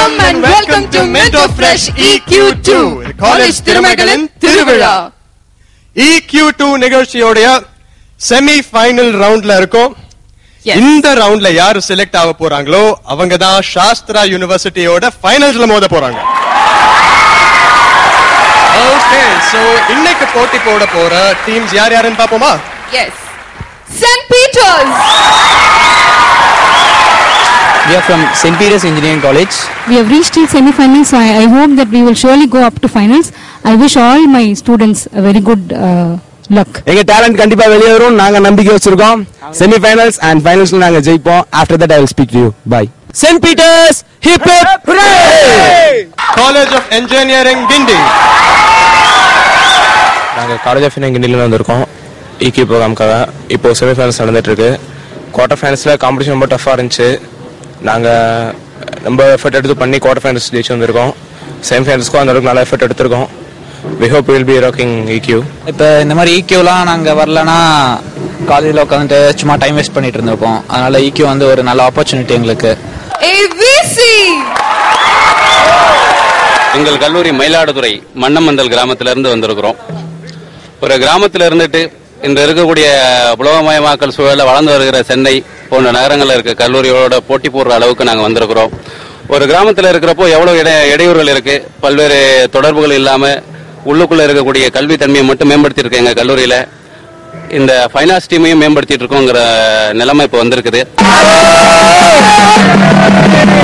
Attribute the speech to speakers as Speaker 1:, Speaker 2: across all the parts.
Speaker 1: வணக்கம் and welcome to Mentor Fresh EQ2 college திறமைகளின் திருவிழா
Speaker 2: EQ2 நிகழ்ச்சியோடைய செமி ஃபைனல் ரவுண்ட்ல இருக்கோம்
Speaker 1: Yes.
Speaker 2: இந்த ரவுண்ட்ல யாரு செலக்ட் ஆக போறாங்களோ அவங்க தான் சாஸ்திரா யூனிவர்சிட்டியோட ஃபைனல்ஸ்ல மோத போறாங்க ஓகே சோ இன்னைக்கு போட்டி போட போற டீம்ஸ் யார் யாருன்னு பாப்போமா
Speaker 1: yes Saint Peter's
Speaker 3: We are from St. Peter's Engineering College.
Speaker 4: We have reached till semi-finals, so I, I hope that we will surely go up to finals. I wish all my students a very good uh, luck.
Speaker 3: எங்க talent கண்டிப்பா வெளியே வரும் நாங்க நம்பிக்கை வச்சிருக்கோம் semi finals and ஃபைனல்ஸ்ல நாங்க ஜெயிப்போம் after that I will speak to you bye Saint Peter's hip hip
Speaker 2: college of engineering Guindy
Speaker 5: நாங்கள் காலேஜ் ஆஃப் இன்ஜினியரிங்ல வந்திருக்கோம் இக்யூ ப்ரோக்ராம்க்காக இப்போ செமிஃபைனல்ஸ் நடந்துட்டு இருக்கு குவார்டர் ஃபைனல்ஸில் காம்படிஷன் ரொம்ப டஃப்பாக இருந்துச்சு நாங்கள் ரொம்ப எஃபர்ட் எடுத்து பண்ணி குவார்டர் ஃபைனல்ஸ் ஜெயிச்சு வந்திருக்கோம் செமிஃபைனல்ஸ்க்கும் அந்த அளவுக்கு நல்ல எஃபர்ட் எடுத்திருக்கோம் we hope will be rocking EQ
Speaker 6: இப்போ இந்த மாதிரி ஈக்யூலாம் நாங்கள் வரலனா காலேஜில் உட்காந்துட்டு சும்மா டைம் வேஸ்ட் பண்ணிட்டு இருந்திருப்போம் அதனால ஈக்யூ வந்து ஒரு நல்ல ஆப்பர்ச்சுனிட்டி எங்களுக்கு
Speaker 1: ஏவிசி
Speaker 7: எங்கள் கல்லூரி மயிலாடுதுறை மன்னமந்தல் கிராமத்திலிருந்து வந்திருக்கிறோம் ஒரு கிராமத்தில் இருந்துட்டு இன்று இருக்கக்கூடிய உலகமயமாக்கல் சூழலில் வளர்ந்து வருகிற சென்னை போன்ற நகரங்களில் இருக்க கல்லூரிகளோட போட்டி போடுற அளவுக்கு நாங்கள் வந்திருக்கிறோம் ஒரு கிராமத்தில் இருக்கிறப்போ எவ்வளோ இட இடையூறுகள் இருக்கு பல்வேறு தொடர்புகள் இல்லாமல் உள்ளுக்குள்ள இருக்கக்கூடிய கல்வி தன்மையை மட்டும் மேம்படுத்தியிருக்கோம் எங்கள் கல்லூரியில் இந்த ஃபைனான்ஸ் டீமையும் மேம்படுத்திட்டு இருக்கோங்கிற நிலைமை இப்போ வந்திருக்குது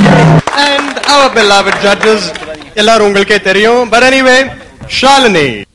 Speaker 2: அண்ட் அவர் beloved judges எல்லாரும் உங்களுக்கே தெரியும் பட் எனிவே ஷாலினி